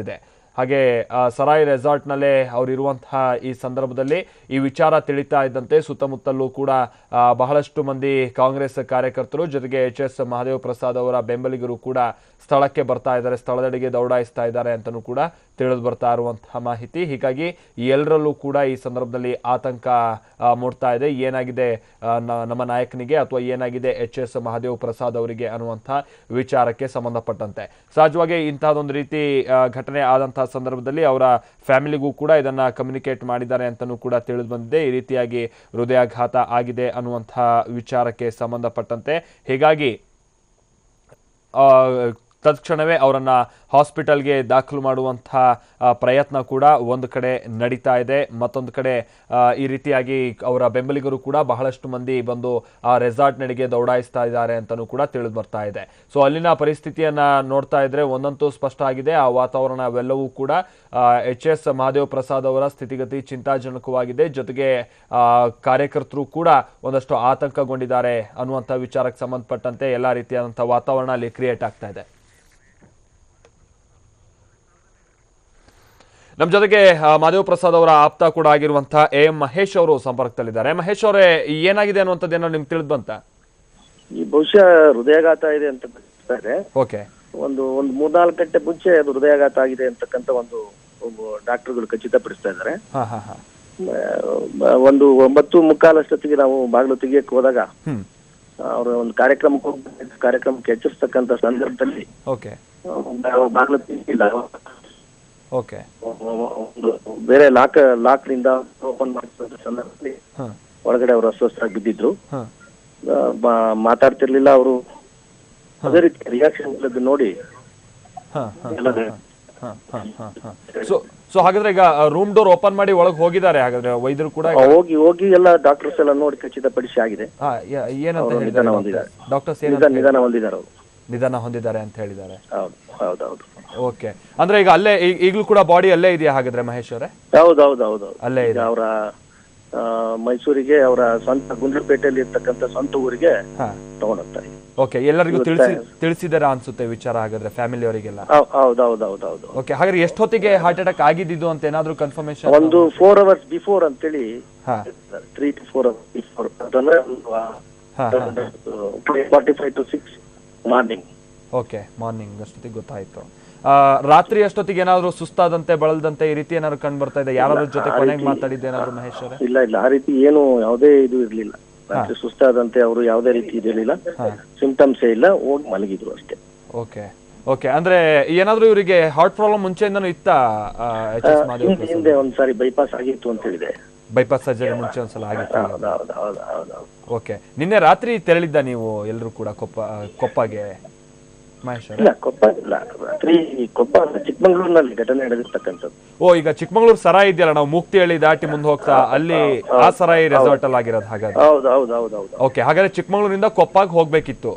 Speaker 1: ಹಾಗೆ ಆ, ಸರಾಯ್ ರೆಸಾರ್ಟ್ನಲ್ಲೇ ಅವರಿರುವಂತಹ ಈ ಸಂದರ್ಭದಲ್ಲಿ ಈ ವಿಚಾರ ತಿಳಿತಾ ಇದ್ದಂತೆ ಸುತ್ತಮುತ್ತಲೂ ಕೂಡ ಆ, ಬಹಳಷ್ಟು ಮಂದಿ ಕಾಂಗ್ರೆಸ್ ಕಾರ್ಯಕರ್ತರು ಜೊತೆಗೆ ಎಚ್ ಎಸ್ ಮಹದೇವ್ ಪ್ರಸಾದ್ ಅವರ ಬೆಂಬಲಿಗರು ಕೂಡ ಸ್ಥಳಕ್ಕೆ ಬರ್ತಾ ಇದ್ದಾರೆ ಸ್ಥಳದಡಿಗೆ ದೌಡಾಯಿಸ್ತಾ ಇದ್ದಾರೆ ಅಂತಲೂ ಕೂಡ ತಿಳಿದು ಬರ್ತಾ ಇರುವಂತಹ ಮಾಹಿತಿ ಹೀಗಾಗಿ ಎಲ್ಲರಲ್ಲೂ ಕೂಡ ಈ ಸಂದರ್ಭದಲ್ಲಿ ಆತಂಕ ಆ, ಮೂಡ್ತಾ ಇದೆ ಏನಾಗಿದೆ ಆ, ನ- ನಮ್ಮ ನಾಯಕನಿಗೆ ಅಥವಾ ಏನಾಗಿದೆ ಎಚ್ ಎಸ್ ಮಹದೇವ್ ಪ್ರಸಾದ್ ಅವರಿಗೆ ಅನ್ನುವಂಥ ವಿಚಾರಕ್ಕೆ ಸಂಬಂಧಪಟ್ಟಂತೆ ಸಹಜವಾಗಿ ಇಂತಹದೊಂದು ರೀತಿ ಆ, ಘಟನೆ ಆದಂತಹ ಸಂದರ್ಭದಲ್ಲಿ ಅವರ ಫ್ಯಾಮಿಲಿಗೂ ಕೂಡ ಇದನ್ನ ಕಮ್ಯುನಿಕೇಟ್ ಮಾಡಿದ್ದಾರೆ ಅಂತಲೂ ಕೂಡ ತಿಳಿದು ಬಂದಿದೆ ಈ ರೀತಿಯಾಗಿ ಹೃದಯಾಘಾತ ಆಗಿದೆ ಅನ್ನುವಂತಹ ವಿಚಾರಕ್ಕೆ ಸಂಬಂಧಪಟ್ಟಂತೆ ಹೀಗಾಗಿ ಆ, ತತ್ಕ್ಷಣವೇ ಅವರನ್ನ ಹಾಸ್ಪಿಟಲ್ಗೆ ದಾಖಲು ಮಾಡುವಂತಹ ಆ, ಪ್ರಯತ್ನ ಕೂಡ ಒಂದು ಕಡೆ ನಡೀತಾ ಇದೆ ಮತ್ತೊಂದು ಕಡೆ ಆ, ಈ ರೀತಿಯಾಗಿ ಅವರ ಬೆಂಬಲಿಗರು ಕೂಡ ಬಹಳಷ್ಟು ಮಂದಿ ಬಂದು ಆ ರೆಸಾರ್ಟ್ ನಡಿಗೆ ದೌಡಾಯಿಸ್ತಾ ಇದ್ದಾರೆ ಅಂತಲೂ ಕೂಡ ತಿಳಿದು ಬರ್ತಾ ಇದೆ ಸೊ ಅಲ್ಲಿನ ಪರಿಸ್ಥಿತಿಯನ್ನ ನೋಡ್ತಾ ಇದ್ರೆ ಒಂದಂತೂ ಸ್ಪಷ್ಟ ಆಗಿದೆ ಆ ವಾತಾವರಣ ಅವೆಲ್ಲವೂ ಕೂಡ ಎಚ್ ಎಸ್ ಮಹಾದೇವ್ ಪ್ರಸಾದ್ ಅವರ ಸ್ಥಿತಿಗತಿ ಚಿಂತಾಜನಕವಾಗಿದೆ ಜೊತೆಗೆ ಆ, ಕಾರ್ಯಕರ್ತರು ಕೂಡ ಒಂದಷ್ಟು ಆತಂಕಗೊಂಡಿದ್ದಾರೆ ಅನ್ನುವಂಥ ವಿಚಾರಕ್ಕೆ ಸಂಬಂಧಪಟ್ಟಂತೆ ಎಲ್ಲ ರೀತಿಯಾದಂಥ ವಾತಾವರಣ ಅಲ್ಲಿ ಕ್ರಿಯೇಟ್ ಆಗ್ತಾ ಇದೆ ನಮ್ಮ ಜೊತೆಗೆ ಆ, ಮಾದೇವ್ ಪ್ರಸಾದ್ ಅವರ ಆಪ್ತ ಕೂಡ ಆಗಿರುವಂತಹ ಎ ಎಂ ಮಹೇಶ್ ಅವರು ಸಂಪರ್ಕದಲ್ಲಿದ್ದಾರೆ ಮಹೇಶ್ ಅವರೇ ಏನಾಗಿದೆ ಅನ್ನುವಂಥದ್ದೇನೋ ನಿಮ್ಗೆ ತಿಳಿದು ಬಂತ
Speaker 3: ಈ ಬಹುಶಃ ಹೃದಯಾಘಾತ ಇದೆ ಅಂತ ಹೇಳ್ತಾರೆ
Speaker 1: ಓಕೆ
Speaker 3: ಒಂದು ಒಂದು ಮೂರ್ನಾಲ್ಕು ಗಂಟೆ ಮುಂಚೆ ಅದು ಹೃದಯಾಘಾತ ಆಗಿದೆ ಅಂತಕ್ಕಂಥ ಒಂದು ಡಾಕ್ಟರ್ಗಳು ಖಚಿತಪಡಿಸ್ತಾ ಇದ್ದಾರೆ
Speaker 1: ಹಾ ಹಾ ಹಾ
Speaker 3: ಮ- ಒಂದು ಒಂಬತ್ತು ಮುಕ್ಕಾಲಷ್ಟೊತ್ತಿಗೆ ನಾವು ಬಾಗಿಲು ತೆಗಿಯಕ್ಕೆ ಹೋದಾಗ
Speaker 1: ಹ್ಮ್
Speaker 3: ಅವರ ಒಂದು ಕಾರ್ಯಕ್ರಮಕ್ಕೆ ಹೋಗ್ಬೇಕು ಕಾರ್ಯಕ್ರಮಕ್ಕೆ ಎಚ್ಚರಿಸ್ತಕ್ಕಂಥ ಸಂದರ್ಭದಲ್ಲಿ
Speaker 1: ಓಕೆ
Speaker 3: ನಾವು ಬಾಗಿಲು ತೆಗಿಲ್ಲ
Speaker 1: ಓಕೆ
Speaker 3: ಒಂದು ಬೇರೆ ಲಾಕ್ ಲಾಕ್ ನಿಂದ ಓಪನ್ ಮಾಡಿದ ಸಂದರ್ಭದಲ್ಲಿ
Speaker 1: ಹಾ
Speaker 3: ಒಳಗಡೆ ಅವರು ಅಸ್ವಸ್ಥರಾಗಿ ಬಿದ್ದಿದ್ರು
Speaker 1: ಹಾ
Speaker 3: ಆ, ಬಾ- ಮಾತಾಡ್ತಿರ್ಲಿಲ್ಲ ಅವರು ಅದೇ ರೀತಿ ರಿಯಾಕ್ಷನ್ ಇಲ್ಲದ್ದು ನೋಡಿ
Speaker 1: ಹಾ ಹಾ
Speaker 3: ಎಲ್ಲ
Speaker 1: ಹಾ ಹಾ ಹಾ ಹಾ ಸೊ ಸೊ ಹಾಗಾದ್ರೆ ಈಗ ರೂಮ್ ಡೋರ್ ಓಪನ್ ಮಾಡಿ ಒಳಗೆ ಹೋಗಿದ್ದಾರೆ ಹಾಗಾದ್ರೆ ವೈದ್ಯರು ಕೂಡ
Speaker 3: ಆ, ಹೋಗಿ ಹೋಗಿ ಎಲ್ಲ ಡಾಕ್ಟರ್ಸ್ ಎಲ್ಲ ನೋಡಿ ಖಚಿತಪಡಿಸಿ ಆಗಿದೆ
Speaker 1: ಹಾ, ಯ- ಏನಂತ
Speaker 3: ಅವರು
Speaker 1: ಹೇಳಿದ್ದಾರೆ
Speaker 3: ನಿಧನ
Speaker 1: ಡಾಕ್ಟರ್
Speaker 3: ಹೊಂದಿದ್ದಾರೆ.
Speaker 1: ಡಾಕ್ಟರ್ಸ್
Speaker 3: ನಿಧಾನ
Speaker 1: ಏನಂತ
Speaker 3: ನಿಧಾನ ಹೊಂದಿದ್ದಾರೆ ಅವರು
Speaker 1: ನಿಧನ ಹೊಂದಿದ್ದಾರೆ ಅಂತ ಹೇಳಿದ್ದಾರೆ
Speaker 3: ಹೌದು ಹೌದೌದು
Speaker 1: ಓಕೆ ಅಂದ್ರೆ ಈಗ ಅಲ್ಲೇ ಈ- ಈಗ್ಲೂ ಕೂಡ ಬಾಡಿ ಅಲ್ಲೇ ಇದೆಯಾ ಹಾಗಾದ್ರೆ ಮಹೇಶ್ ಅವರೇ
Speaker 3: ಹೌದು ಹೌದು ಹೌದು ಹೌದು
Speaker 1: ಅಲ್ಲೇ
Speaker 3: ಈಗ
Speaker 1: ಇದೆ
Speaker 3: ಅವರ ಮೈಸೂರಿಗೆ ಅವರ ಸ್ವಂತ ಗುಂಡ್ಲುಪೇಟೆಯಲ್ಲಿ ಇರ್ತಕ್ಕಂಥ ಸ್ವಂತ ಊರಿಗೆ
Speaker 1: ಹಾ
Speaker 3: ತಗೊಂಡೋಗ್ತಾರೆ
Speaker 1: ಓಕೆ ಎಲ್ಲರಿಗೂ ತಿಳಿಸಿ ತಿಳಿಸಿದಾರ ಅನ್ಸುತ್ತೆ ವಿಚಾರ ಹಾಗಾದ್ರೆ ಫ್ಯಾಮಿಲಿ ಅವರಿಗೆಲ್ಲ
Speaker 3: ಹೌದು ಹೌದು ಹೌದು ಹೌದು ಹೌದು
Speaker 1: ಓಕೆ ಹಾಗಾದ್ರೆ ಎಷ್ಟೊತ್ತಿಗೆ ಹಾರ್ಟ್ ಅಟ್ಯಾಕ್ ಆಗಿದ್ದು ಅಂತ ಏನಾದ್ರೂ ಕನ್ಫರ್ಮೇಶನ್
Speaker 3: ಒಂದು ಫೋರ್ ಅವರ್ಸ್ ಬಿಫೋರ್ ಅಂತೇಳಿ
Speaker 1: ಹಾ
Speaker 3: three to four hours before ಅಂತಂದ್ರೆ
Speaker 1: ಹಾ ಹಾ
Speaker 3: forty five to six morning
Speaker 1: okay morning ಅಷ್ಟೊತ್ತಿಗೆ ಗೊತ್ತಾಯ್ತು ಆ, ರಾತ್ರಿ ಅಷ್ಟೊತ್ತಿಗೆ ಏನಾದ್ರು ಸುಸ್ತಾದಂತೆ ಬಳಲ್ದಂತೆ ಈ ರೀತಿ ಏನಾದ್ರು ಕಂಡು ಬರ್ತಾ ಇದೆ ಯಾರಾದ್ರೂ ಜೊತೆ ಕೊನೆಗೆ ಮಾತಾಡಿದ್ದೆ ಏನಾದ್ರು ಮಹೇಶ್ ಅವರೇ
Speaker 3: ಇಲ್ಲ ಇಲ್ಲ ಆ ರೀತಿ ಏನು ಯಾವುದೇ ಇದು ಇರ್ಲಿಲ್ಲ ರಾತ್ರಿ ಸುಸ್ತಾದಂತೆ ಅವರು ಯಾವುದೇ ರೀತಿ ಇದಿರಲಿಲ್ಲ ಸಿಂಪ್ಟಮ್ಸ್ ಇಲ್ಲ ಹೋಗಿ ಮಲಗಿದ್ರು ಅಷ್ಟೇ
Speaker 1: ಓಕೆ ಓಕೆ ಅಂದ್ರೆ ಏನಾದ್ರೂ ಇವರಿಗೆ ಹಾರ್ಟ್ ಪ್ರಾಬ್ಲಮ್ ಮುಂಚೆಯಿಂದನೂ ಇತ್ತಾ ಎಚ್ ಎಸ್ ಮಾದೇವ್
Speaker 3: ಹಿಂದೆ ಹಿಂದೆ ಒಂದ್ಸಾರಿ ಬೈಪಾಸ್ ಆಗಿತ್ತು ಅಂತ ಹೇಳಿದೆ
Speaker 1: ಬೈಪಾಸ್ ಸರ್ಜರಿ ಮುಂಚೆ ಒಂದ್ಸಲ ಆಗಿತ್ತು
Speaker 3: ಹೌದು ಹೌದು ಹೌದು ಹೌದು ಹೌದು
Speaker 1: ಓಕೆ ನಿನ್ನೆ ರಾತ್ರಿ ತೆರಳಿದ್ದ ನೀವು ಎಲ್ಲರೂ ಕೂಡ ಕೊಪ್ಪ ಕೊಪ್ಪಗೆ ಮಹೇಶ್ ಅವರೇ
Speaker 3: ಇಲ್ಲ ಕೊಪ್ಪ ಇಲ್ಲ ರಾತ್ರಿ ಕೊಪ್ಪ ಅಲ್ಲ, ಚಿಕ್ಕಮಂಗ್ಳೂರಿನಲ್ಲಿ ಘಟನೆ ನಡೆದಿರ್ತಕ್ಕಂಥದ್ದು
Speaker 1: ಓ ಈಗ ಚಿಕ್ಕಮಂಗ್ಳೂರು ಸರಾಯ್ ಇದೆಯಲ್ಲ ನಾವು ಮುಕ್ತಿಹಳ್ಳಿ ದಾಟಿ ಮುಂದೆ ಹೋಗ್ತಾ ಅಲ್ಲಿ ಆ ಸರಾಯಿ ರೆಸಾರ್ಟ್ ಅಲ್ಲಿ ಆಗಿರೋದು ಹಾಗಾದ್ರೆ
Speaker 3: ಹೌದು ಹೌದು ಹೌದು ಹೌದು
Speaker 1: ಓಕೆ ಹಾಗಾದ್ರೆ ಚಿಕ್ಕಮಂಗ್ಳೂರಿಂದ ಕೊಪ್ಪಾಗ ಹೋಗ್ಬೇಕಿತ್ತು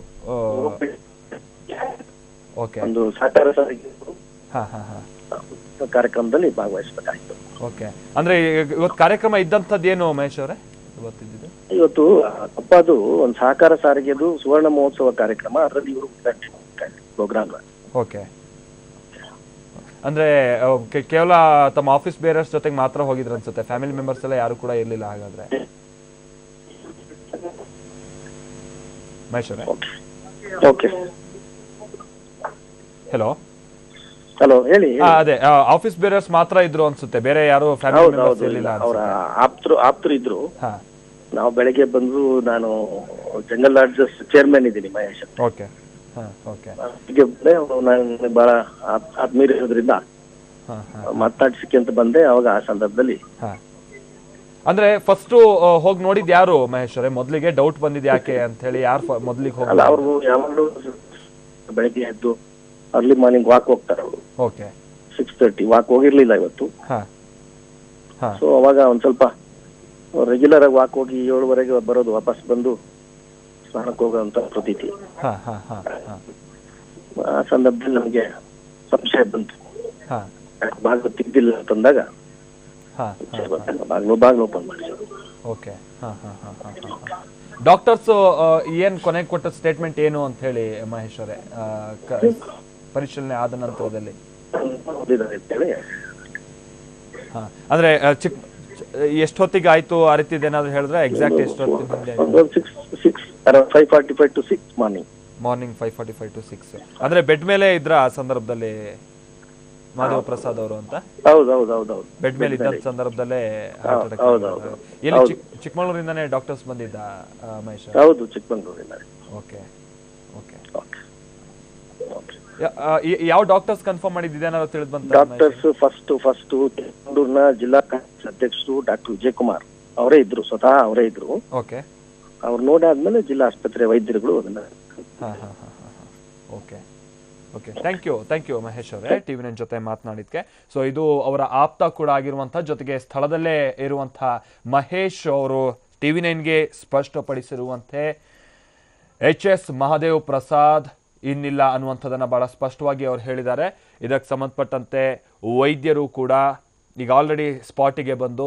Speaker 1: ಓಕೆ
Speaker 3: ಒಂದು ಸಹಕಾರ ಸಾರಿಗೆ
Speaker 1: ಹಾ ಹಾ ಹಾ
Speaker 3: ಕಾರ್ಯಕ್ರಮದಲ್ಲಿ ಭಾಗವಹಿಸಬೇಕಾಯ್ತು
Speaker 1: ಓಕೆ ಅಂದ್ರೆ ಈಗ- ಇವತ್ತು ಕಾರ್ಯಕ್ರಮ ಇದ್ದಂಥದ್ದು ಏನು ಮಹೇಶ್ ಅವರೇ ಇವತ್ತಿದ್ದು
Speaker 3: ಇವತ್ತು ಕೊಪ್ಪದು ಒಂದು ಸಹಕಾರ ಸಾರಿಗೆದು ಸುವರ್ಣ ಮಹೋತ್ಸವ ಕಾರ್ಯಕ್ರಮ ಅದರಲ್ಲಿ ಇವರು ಪ್ರೋಗ್ರಾಮ್
Speaker 1: ಓಕೆ ಅಂದ್ರೆ ಆ, ಕೆ- ಕೇವಲ ತಮ್ಮ ಆಫೀಸ್ ಬೇರರ್ಸ್ ಜೊತೆಗೆ ಮಾತ್ರ ಹೋಗಿದ್ರು ಅನ್ಸುತ್ತೆ ಫ್ಯಾಮಿಲಿ ಮೆಂಬರ್ಸ್ ಎಲ್ಲ ಯಾರು ಕೂಡ ಇರ್ಲಿಲ್ಲ ಹಾಗಾದ್ರೆ ಮಹೇಶ್ ಅವರೇ
Speaker 3: ಓಕೆ
Speaker 1: ಹೆಲೋ
Speaker 3: ಹಲೋ ಹೇಳಿ
Speaker 1: ಅದೇ ಆಫೀಸ್ ಬೇರರ್ಸ್ ಮಾತ್ರ ಇದ್ರು ಅನ್ಸುತ್ತೆ ಬೇರೆ ಯಾರು ಫ್ಯಾಮಿಲಿ
Speaker 3: ಹೌದು
Speaker 1: ಮೆಂಬರ್ಸ್
Speaker 3: ಹೌದು
Speaker 1: ಇರ್ಲಿಲ್ಲ
Speaker 3: ಅವರ
Speaker 1: ಅನ್ಸುತ್ತೆ
Speaker 3: ಆಪ್ತರು ಆಪ್ತರು ಇದ್ರು
Speaker 1: ಹಾ
Speaker 3: ನಾವು ಬೆಳಗ್ಗೆ ಬಂದು ನಾನು ಜಂಗಲ್ ಲಾಡ್ಜಸ್ ಚೇರ್ಮನ್ ಇದ್ದೀನಿ ಮಹೇಶ್ ಅಂತ.
Speaker 1: ಓಕೆ ಹಾ ಓಕೆ
Speaker 3: ಬೆಳಿಗ್ಗೆ ಬಂದೆ ಅವ್ರು ನನಗೆ ಬಹಳ ಆತ್- ಆತ್ಮೀಯರು ಇರೋದ್ರಿಂದ
Speaker 1: ಹಾ ಹಾ
Speaker 3: ಮಾತಾಡ್ಸಿಕೆ ಅಂತ ಬಂದೆ ಅವಾಗ ಆ ಸಂದರ್ಭದಲ್ಲಿ
Speaker 1: ಹಾ ಅಂದ್ರೆ ಫಸ್ಟ್ ಹೋಗಿ ನೋಡಿದ್ ಯಾರು ಮಹೇಶ್ ಅವರೇ ಮೊದ್ಲಿಗೆ ಡೌಟ್ ಬಂದಿದ್ ಯಾಕೆ ಅಂತ ಹೇಳಿ ಯಾರು ಮೊದ್ಲಿಗೆ ಹೋಗಿ
Speaker 3: ಅಲ್ಲ ಅವ್ರು ಯಾವಾಗಲೂ ಬೆಳಗ್ಗೆ ಎದ್ದು ಅರ್ಲಿ ಮಾರ್ನಿಂಗ್ ವಾಕ್ ಹೋಗ್ತಾರೆ ಅವರು
Speaker 1: ಓಕೆ
Speaker 3: ಸಿಕ್ಸ್ ತರ್ಟಿ ವಾಕ್ ಹೋಗಿರ್ಲಿಲ್ಲ ಇವತ್ತು
Speaker 1: ಹಾ ಹಾ
Speaker 3: ಸೊ ಅವಾಗ ಒಂದ್ ಸ್ವಲ್ಪ ರೆಗ್ಯುಲರ್ ಆಗಿ ವಾಕ್ ಹೋಗಿ ಏಳುವರೆಗೆ ಬರೋದು ವಾಪಸ್ ಬಂದು ಸ್ನಾನಕ್ಕೆ ಹೋಗೋಂತ ಪ್ರತೀತಿ
Speaker 1: ಹಾ ಹಾ ಹಾ ಹಾ
Speaker 3: ಆ ಸಂದರ್ಭದಲ್ಲಿ ನಮಗೆ ಸಂಶಯ ಬಂತು
Speaker 1: ಹಾ
Speaker 3: ಬಾಗಿಲು ತೆಗ್ದಿಲ್ಲ ಅಂತಂದಾಗ
Speaker 1: ಹಾ
Speaker 3: ಸಂಶಯ ಬಂತು. ಬಾಗಿಲು ಬಾಗಿಲು ಓಪನ್ ಮಾಡಿದ್ರು
Speaker 1: ಓಕೆ ಹಾ ಹಾ ಹಾ ಹಾ ಹಾ ಡಾಕ್ಟರ್ಸ್ ಏನ್ ಕೊನೆಗೆ ಕೊಟ್ಟ ಸ್ಟೇಟ್ಮೆಂಟ್ ಏನು ಅಂತ ಹೇಳಿ ಮಹೇಶ್ ಅವರೇ ಆ, ಕ- ಪರಿಶೀಲನೆ ಆದ ನಂತರದಲ್ಲಿ
Speaker 3: ಓದಿದ್ದಾರೆ ಅಂತೇಳಿ
Speaker 1: ಹಾ ಅಂದ್ರೆ ಆ, ಚಿಕ್ಕ ಎಷ್ಟೊತ್ತಿಗೆ ಆಯ್ತು ಆ ರೀತಿದ್ ಏನಾದ್ರು ಹೇಳಿದ್ರೆ ಎಕ್ಸಾಕ್ಟ್ ಎಷ್ಟೊತ್ತಿನ ಹಿಂದೆ
Speaker 3: ಒಂದು six six around five forty five to six morning
Speaker 1: morning five forty five to six ಅಂದ್ರೆ ಬೆಡ್ ಮೇಲೆ ಇದ್ರ ಆ ಸಂದರ್ಭದಲ್ಲಿ ಮಾಧವ ಪ್ರಸಾದ್ ಅವರು ಅಂತ
Speaker 3: ಹೌದು ಹೌದು ಹೌದು ಹೌದು
Speaker 1: ಬೆಡ್ ಮೇಲೆ ಇದ್ದ ಸಂದರ್ಭದಲ್ಲೇ heart attack
Speaker 3: ಹೌದು,
Speaker 1: ಆಗಿರೋದು.
Speaker 3: ಹೌದು.
Speaker 1: ಎಲ್ಲಿ ಚಿಕ್- ಚಿಕ್ಕಮಗಳೂರಿಂದಾನೇ ಡಾಕ್ಟರ್ಸ್ ಬಂದಿದ್ದ ಆ, ಮಹೇಶ್
Speaker 3: ಹೌದು ಚಿಕ್ಕಮಂಗ್ಳೂರಿನ
Speaker 1: ಓಕೆ ಓಕೆ
Speaker 3: ಓಕೆ ಓಕೆ
Speaker 1: ಯಾವ ಡಾಕ್ಟರ್ಸ್ ಕನ್ಫರ್ಮ್ ಮಾಡಿದ್ದೆ ಏನಾದ್ರು ತಿಳಿದ್ ಬಂತ
Speaker 3: ಡಾಕ್ಟರ್ಸ್ ಫಸ್ಟ್ ಫಸ್ಟ್ ಬೆಂಗಳೂರಿನ ಜಿಲ್ಲಾ ಕಾಂಗ್ರೆಸ್ ಅಧ್ಯಕ್ಷರು ಡಾಕ್ಟರ್ ವಿಜಯಕುಮಾರ್ ಅವರೇ ಇದ್ರು ಸ್ವತಃ ಅವರೇ ಇದ್ರು
Speaker 1: ಓಕೆ
Speaker 3: ಅವ್ರು ನೋಡಾದ್ಮೇಲೆ ಜಿಲ್ಲಾ ಆಸ್ಪತ್ರೆ ವೈದ್ಯರುಗಳು ಅದನ್ನ
Speaker 1: ಹಾ ಹಾ ಹಾ okay okay thank you thank you Mahesh ಅವರೇ ಟಿ ವಿ ನೈನ್ ಜೊತೆ ಮಾತನಾಡಿದ್ಕೆ ಸೊ ಇದು ಅವರ ಆಪ್ತ ಕೂಡ ಆಗಿರುವಂಥ ಜೊತೆಗೆ ಸ್ಥಳದಲ್ಲೇ ಇರುವಂಥ ಮಹೇಶ್ ಅವರು ಟಿ ವಿ ನೈನ್ಗೆ ಸ್ಪಷ್ಟಪಡಿಸಿರುವಂತೆ ಎಚ್ ಎಸ್ ಮಹಾದೇವ್ ಪ್ರಸಾದ್ ಇನ್ನಿಲ್ಲ ಅನ್ನುವಂಥದ್ದನ್ನು ಬಹಳ ಸ್ಪಷ್ಟವಾಗಿ ಅವರು ಹೇಳಿದ್ದಾರೆ ಇದಕ್ಕೆ ಸಂಬಂಧಪಟ್ಟಂತೆ ವೈದ್ಯರು ಕೂಡ ಈಗ ಆಲ್ರೆಡಿ ಸ್ಪಾಟಿಗೆ ಬಂದು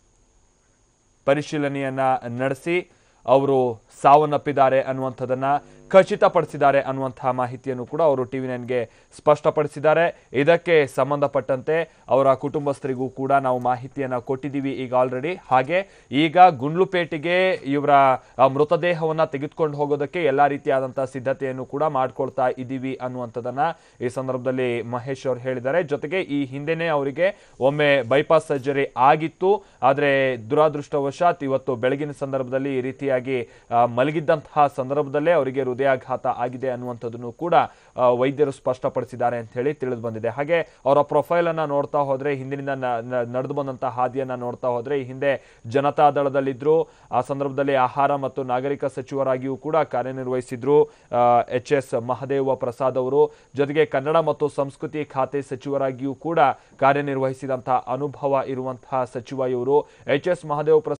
Speaker 1: ಪರಿಶೀಲನೆಯನ್ನ ನಡೆಸಿ ಅವರು ಸಾವನ್ನಪ್ಪಿದ್ದಾರೆ ಅನ್ನುವಂಥದ್ದನ್ನ ಖಚಿತಪಡಿಸಿದ್ದಾರೆ ಅನ್ನುವಂತಹ ಮಾಹಿತಿಯನ್ನು ಕೂಡ ಅವರು ಟಿವಿ ನೈನ್ಗೆ ಸ್ಪಷ್ಟಪಡಿಸಿದ್ದಾರೆ ಇದಕ್ಕೆ ಸಂಬಂಧಪಟ್ಟಂತೆ ಅವರ ಕುಟುಂಬಸ್ಥರಿಗೂ ಕೂಡ ನಾವು ಮಾಹಿತಿಯನ್ನ ಕೊಟ್ಟಿದ್ದೀವಿ ಈಗ ಆಲ್ರೆಡಿ ಹಾಗೆ ಈಗ ಗುಂಡ್ಲುಪೇಟೆಗೆ ಇವರ ಆ, ಮೃತದೇಹವನ್ನ ತೆಗೆದುಕೊಂಡು ಹೋಗೋದಕ್ಕೆ ಎಲ್ಲಾ ರೀತಿಯಾದಂತಹ ಸಿದ್ಧತೆಯನ್ನು ಕೂಡ ಮಾಡ್ಕೊಳ್ತಾ ಇದ್ದೀವಿ ಅನ್ನುವಂಥದ್ದನ್ನ ಈ ಸಂದರ್ಭದಲ್ಲಿ ಮಹೇಶ್ ಅವರು ಹೇಳಿದ್ದಾರೆ ಜೊತೆಗೆ ಈ ಹಿಂದೆನೇ ಅವರಿಗೆ ಒಮ್ಮೆ ಬೈಪಾಸ್ ಸರ್ಜರಿ ಆಗಿತ್ತು ಆದರೆ ದುರಾದೃಷ್ಟವಶಾತ್ ಇವತ್ತು ಬೆಳಗಿನ ಸಂದರ್ಭದಲ್ಲಿ ಈ ರೀತಿಯಾಗಿ ಆ, ಮಲಗಿದ್ದಂತಹ ಸಂದರ್ಭದಲ್ಲೇ ಅವರಿಗೆ ಹೃದಯಾಘಾತ ಆಗಿದೆ ಅನ್ನುವಂಥದ್ದನ್ನು ಕೂಡ ಆ, ವೈದ್ಯರು ಸ್ಪಷ್ಟಪಡಿಸಿದ್ದಾರೆ ಅಂತ ಹೇಳಿ ತಿಳಿದು ಬಂದಿದೆ ಹಾಗೆ ಅವರ ಪ್ರೊಫೈಲ್ ಅನ್ನ ನೋಡ್ತಾ ಹೋದ್ರೆ ಹಿಂದಿನಿಂದ ನಡೆದು ಬಂದಂತಹ ಹಾದಿಯನ್ನ ನೋಡ್ತಾ ಹೋದ್ರೆ ಈ ಹಿಂದೆ ಜನತಾ ದಳದಲ್ಲಿದ್ರು ಆ ಸಂದರ್ಭದಲ್ಲಿ ಆಹಾರ ಮತ್ತು ನಾಗರಿಕ ಸಚಿವರಾಗಿಯೂ ಕೂಡ ಕಾರ್ಯನಿರ್ವಹಿಸಿದ್ರು ಎಚ್ ಎಸ್ ಮಹದೇವ ಪ್ರಸಾದ್ ಅವರು ಜೊತೆಗೆ ಕನ್ನಡ ಮತ್ತು ಸಂಸ್ಕೃತಿ ಖಾತೆ ಸಚಿವರಾಗಿಯೂ ಕೂಡ ಕಾರ್ಯನಿರ್ವಹಿಸಿದಂತಹ ಅನುಭವ ಇರುವಂತಹ ಸಚಿವ ಇವರು ಎಚ್ ಎಸ್ ಮಹದೇವ ಪ್ರಸಾದ್